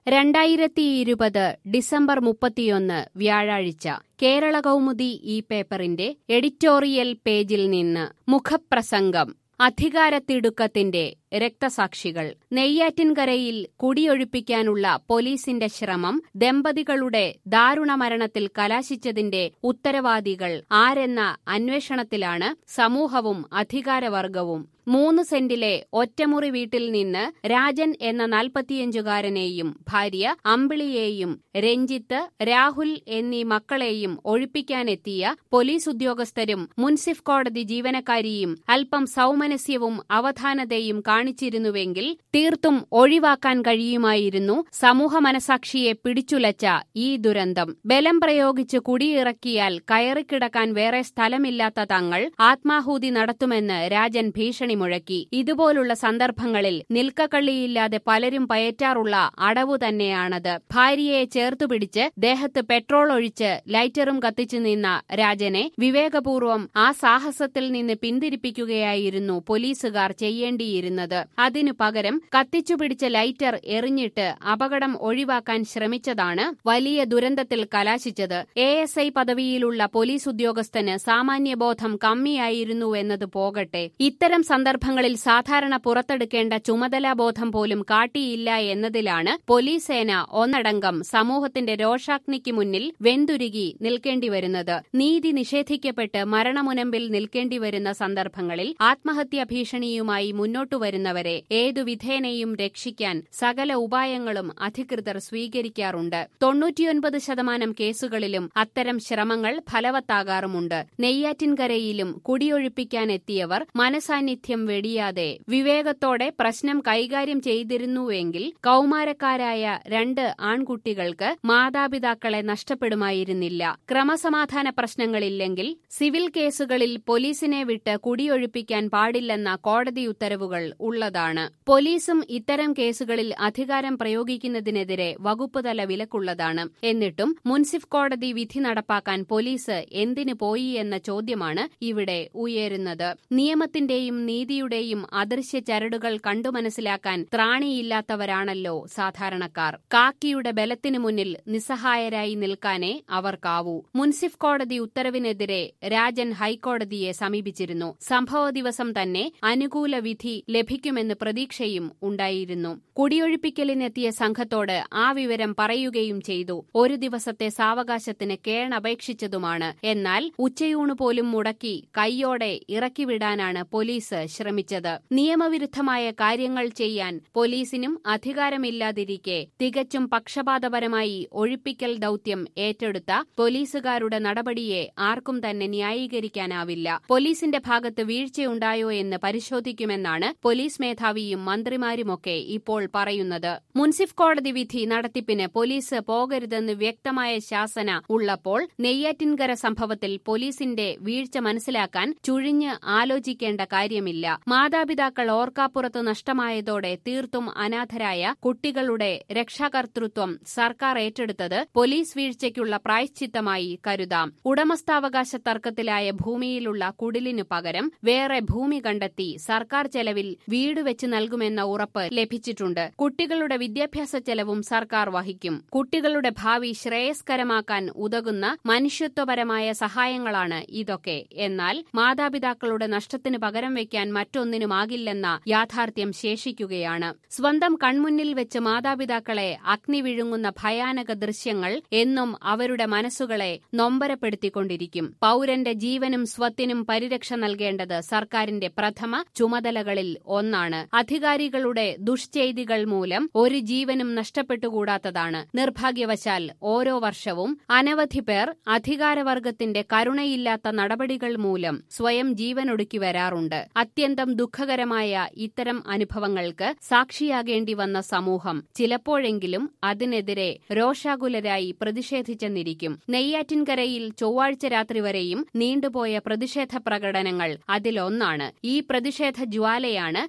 രണ്ടായിരത്തി ഇരുപത് ഡിസംബർ മുപ്പത്തിയൊന്ന് വ്യാഴാഴ്ച കേരള കൗമുദി ഈ പേപ്പറിന്റെ എഡിറ്റോറിയൽ പേജിൽ നിന്ന് മുഖപ്രസംഗം അധികാരത്തിടുക്കത്തിന്റെ രക്തസാക്ഷികൾ നെയ്യാറ്റിൻകരയിൽ കുടിയൊഴിപ്പിക്കാനുള്ള പോലീസിന്റെ ശ്രമം ദമ്പതികളുടെ ദാരുണമരണത്തിൽ കലാശിച്ചതിന്റെ ഉത്തരവാദികൾ ആരെന്ന അന്വേഷണത്തിലാണ് സമൂഹവും അധികാരവർഗവും മൂന്ന് സെന്റിലെ ഒറ്റമുറി വീട്ടിൽ നിന്ന് രാജൻ എന്ന നാൽപ്പത്തിയഞ്ചുകാരനെയും ഭാര്യ അമ്പിളിയെയും രഞ്ജിത്ത് രാഹുൽ എന്നീ മക്കളെയും ഒഴിപ്പിക്കാനെത്തിയ പോലീസ് ഉദ്യോഗസ്ഥരും മുൻസിഫ് കോടതി ജീവനക്കാരിയും അല്പം സൗമനസ്യവും അവധാനതയും കാണിച്ചിരുന്നുവെങ്കിൽ തീർത്തും ഒഴിവാക്കാൻ കഴിയുമായിരുന്നു സമൂഹ മനസാക്ഷിയെ പിടിച്ചുലച്ച ഈ ദുരന്തം ബലം പ്രയോഗിച്ച് കുടിയിറക്കിയാൽ കയറിക്കിടക്കാൻ വേറെ സ്ഥലമില്ലാത്ത തങ്ങൾ ആത്മാഹൂതി നടത്തുമെന്ന് രാജൻ ഭീഷണി മുഴക്കി ഇതുപോലുള്ള സന്ദർഭങ്ങളിൽ നിൽക്കക്കള്ളിയില്ലാതെ പലരും പയറ്റാറുള്ള അടവു തന്നെയാണത് ഭാര്യയെ ചേർത്തുപിടിച്ച് ദേഹത്ത് പെട്രോൾ ഒഴിച്ച് ലൈറ്ററും കത്തിച്ചു നിന്ന രാജനെ വിവേകപൂർവം ആ സാഹസത്തിൽ നിന്ന് പിന്തിരിപ്പിക്കുകയായിരുന്നു പോലീസുകാർ ചെയ്യേണ്ടിയിരുന്നത് അതിനു പകരം കത്തിച്ചുപിടിച്ച ലൈറ്റർ എറിഞ്ഞിട്ട് അപകടം ഒഴിവാക്കാൻ ശ്രമിച്ചതാണ് വലിയ ദുരന്തത്തിൽ കലാശിച്ചത് എ എസ് ഐ പദവിയിലുള്ള പോലീസ് ഉദ്യോഗസ്ഥന് സാമാന്യബോധം കമ്മിയായിരുന്നുവെന്നത് പോകട്ടെ ഇത്തരം സന്ദർഭങ്ങളിൽ സാധാരണ പുറത്തെടുക്കേണ്ട ചുമതലാബോധം പോലും കാട്ടിയില്ല എന്നതിലാണ് പോലീസ് സേന ഒന്നടങ്കം സമൂഹത്തിന്റെ രോഷാഗ്നിക്ക് മുന്നിൽ വെന്തുരുകി നിൽക്കേണ്ടിവരുന്നത് നീതി നിഷേധിക്കപ്പെട്ട് മരണമുനമ്പിൽ നിൽക്കേണ്ടിവരുന്ന സന്ദർഭങ്ങളിൽ ആത്മഹത്യാ ഭീഷണിയുമായി മുന്നോട്ടു വരുന്നവരെ ഏതു വിധേനയും രക്ഷിക്കാൻ സകല ഉപായങ്ങളും അധികൃതർ സ്വീകരിക്കാറുണ്ട് തൊണ്ണൂറ്റിയൊൻപത് ശതമാനം കേസുകളിലും അത്തരം ശ്രമങ്ങൾ ഫലവത്താകാറുമുണ്ട് നെയ്യാറ്റിൻകരയിലും കുടിയൊഴിപ്പിക്കാനെത്തിയവർ മനസാന്നിധ്യം വെടിയാതെ വിവേകത്തോടെ പ്രശ്നം കൈകാര്യം ചെയ്തിരുന്നുവെങ്കിൽ കൌമാരക്കാരായ രണ്ട് ആൺകുട്ടികൾക്ക് മാതാപിതാക്കളെ നഷ്ടപ്പെടുമായിരുന്നില്ല ക്രമസമാധാന പ്രശ്നങ്ങളില്ലെങ്കിൽ സിവിൽ കേസുകളിൽ പോലീസിനെ വിട്ട് കുടിയൊഴിപ്പിക്കാൻ പാടില്ലെന്ന കോടതി ഉത്തരവുകൾ ഉള്ളതാണ് പോലീസും ഇത്തരം കേസുകളിൽ അധികാരം പ്രയോഗിക്കുന്നതിനെതിരെ വകുപ്പുതല വിലക്കുള്ളതാണ് എന്നിട്ടും മുൻസിഫ് കോടതി വിധി നടപ്പാക്കാൻ പോലീസ് എന്തിനു പോയി എന്ന ചോദ്യമാണ് ഇവിടെ ഉയരുന്നത് നിയമത്തിന്റെയും നീതിയുടെയും അദൃശ്യ ചരടുകൾ കണ്ടു മനസ്സിലാക്കാൻ ത്രാണിയില്ലാത്തവരാണല്ലോ സാധാരണക്കാർ കാക്കിയുടെ ബലത്തിനു മുന്നിൽ നിസ്സഹായരായി നിൽക്കാനേ അവർക്കാവൂ മുൻസിഫ് കോടതി ഉത്തരവിനെതിരെ രാജൻ ഹൈക്കോടതിയെ സമീപിച്ചിരുന്നു സംഭവ ദിവസം തന്നെ അനുകൂല വിധി ലഭിക്കുമെന്ന് പ്രതീക്ഷയും ഉണ്ടായിരുന്നു കുടിയൊഴിപ്പിക്കലിനെത്തിയ സംഘത്തോട് ആ വിവരം പറയുകയും ചെയ്തു ഒരു ദിവസത്തെ സാവകാശത്തിന് കേണപേക്ഷിച്ചതുമാണ് എന്നാൽ ഉച്ചയൂണ് പോലും മുടക്കി കൈയോടെ ഇറക്കിവിടാനാണ് പോലീസ് ശ്രമിച്ചത് നിയമവിരുദ്ധമായ കാര്യങ്ങൾ ചെയ്യാൻ പോലീസിനും അധികാരമില്ലാതിരിക്കെ തികച്ചും പക്ഷപാതപരമായി ഒഴിപ്പിക്കൽ ദൌത്യം ഏറ്റെടുത്ത പോലീസുകാരുടെ നടപടിയെ ആർക്കും തന്നെ ന്യായീകരിക്കാനാവില്ല പോലീസിന്റെ ഭാഗത്ത് വീഴ്ചയുണ്ടായോ എന്ന് പരിശോധിക്കുമെന്നാണ് പോലീസ് മേധാവിയും മന്ത്രിമാരുമൊക്കെ ഇപ്പോൾ പറയുന്നത് മുൻസിഫ് കോടതി വിധി നടത്തിപ്പിന് പോലീസ് പോകരുതെന്ന് വ്യക്തമായ ശാസന ഉള്ളപ്പോൾ നെയ്യാറ്റിൻകര സംഭവത്തിൽ പോലീസിന്റെ വീഴ്ച മനസ്സിലാക്കാൻ ചുഴിഞ്ഞ് ആലോചിക്കേണ്ട കാര്യമില്ല മാതാപിതാക്കൾ ഓർക്കാപ്പുറത്ത് നഷ്ടമായതോടെ തീർത്തും അനാഥരായ കുട്ടികളുടെ രക്ഷാകർതൃത്വം സർക്കാർ ഏറ്റെടുത്തത് പോലീസ് വീഴ്ചയ്ക്കുള്ള പ്രായശ്ചിത്തമായി കരുതാം ഉടമസ്ഥാവകാശ തർക്കത്തിലായ ഭൂമിയിലുള്ള കുടിലിനു പകരം വേറെ ഭൂമി കണ്ടെത്തി സർക്കാർ ചെലവിൽ വീട് വെച്ച് നൽകുമെന്ന ഉറപ്പ് ലഭിച്ചിട്ടുണ്ട് കുട്ടികളുടെ വിദ്യാഭ്യാസ ചെലവും സർക്കാർ വഹിക്കും കുട്ടികളുടെ ഭാവി ശ്രേയസ്കരമാക്കാൻ ഉതകുന്ന മനുഷ്യത്വപരമായ സഹായങ്ങളാണ് ഇതൊക്കെ എന്നാൽ മാതാപിതാക്കളുടെ നഷ്ടത്തിന് പകരം വയ്ക്കാൻ മറ്റൊന്നിനുമാകില്ലെന്ന യാഥാർത്ഥ്യം ശേഷിക്കുകയാണ് സ്വന്തം കൺമുന്നിൽ വെച്ച് മാതാപിതാക്കളെ അഗ്നി വിഴുങ്ങുന്ന ഭയാനക ദൃശ്യങ്ങൾ എന്നും അവരുടെ മനസ്സുകളെ നൊമ്പരപ്പെടുത്തിക്കൊണ്ടിരിക്കും പൌരന്റെ ജീവനും സ്വത്തിനും പരിരക്ഷ നൽകേണ്ടത് സർക്കാരിന്റെ പ്രഥമ ചുമതലകളിൽ ഒന്നാണ് അധികാരികളുടെ ദുഷ്ചെയ്തികൾ മൂലം ഒരു ജീവനും നഷ്ടപ്പെട്ടുകൂടാത്തതാണ് നിർഭാഗ്യവശാൽ ഓരോ വർഷവും അനവധി പേർ അധികാരവർഗത്തിന്റെ കരുണയില്ലാത്ത നടപടികൾ മൂലം സ്വയം ജീവനൊടുക്കി വരാറുണ്ട് അത്യന്തം ദുഃഖകരമായ ഇത്തരം അനുഭവങ്ങൾക്ക് സാക്ഷിയാകേണ്ടി വന്ന സമൂഹം ചിലപ്പോഴെങ്കിലും അതിനെതിരെ രോഷാകുലരായി പ്രതിഷേധിച്ചെന്നിരിക്കും നെയ്യാറ്റിൻകരയിൽ ചൊവ്വാഴ്ച രാത്രി വരെയും നീണ്ടുപോയ പ്രതിഷേധ പ്രകടനങ്ങൾ അതിലൊന്നാണ് ഈ പ്രതിഷേധ ജ്വാലയാണ്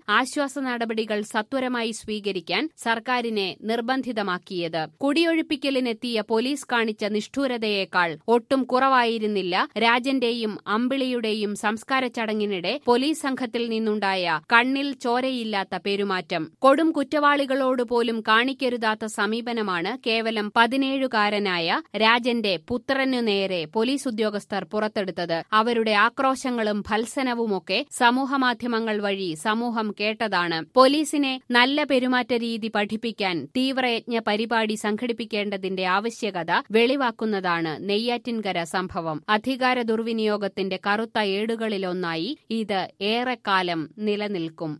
ആശ്വാസ നടപടികൾ സത്വരമായി സ്വീകരിക്കാൻ സർക്കാരിനെ നിർബന്ധിതമാക്കിയത് കുടിയൊഴിപ്പിക്കലിനെത്തിയ പോലീസ് കാണിച്ച നിഷ്ഠൂരതയേക്കാൾ ഒട്ടും കുറവായിരുന്നില്ല രാജന്റെയും അമ്പിളിയുടെയും സംസ്കാര ചടങ്ങിനിടെ പോലീസ് സംഘത്തിൽ നിന്നുണ്ടായ കണ്ണിൽ ചോരയില്ലാത്ത പെരുമാറ്റം കൊടും കുറ്റവാളികളോട് പോലും കാണിക്കരുതാത്ത സമീപനമാണ് കേവലം പതിനേഴുകാരനായ രാജന്റെ പുത്രനു നേരെ പോലീസ് ഉദ്യോഗസ്ഥർ പുറത്തെടുത്തത് അവരുടെ ആക്രോശങ്ങളും ഭത്സനവുമൊക്കെ സമൂഹമാധ്യമങ്ങൾ വഴി സമൂഹം കേട്ടതാണ് പോലീസിനെ നല്ല പെരുമാറ്റ രീതി പഠിപ്പിക്കാൻ തീവ്രയജ്ഞ പരിപാടി സംഘടിപ്പിക്കേണ്ടതിന്റെ ആവശ്യകത വെളിവാക്കുന്നതാണ് നെയ്യാറ്റിൻകര സംഭവം അധികാര ദുർവിനിയോഗത്തിന്റെ കറുത്ത ഏടുകളിലൊന്നായി ഇത് ഏറെക്കാലം നിലനിൽക്കും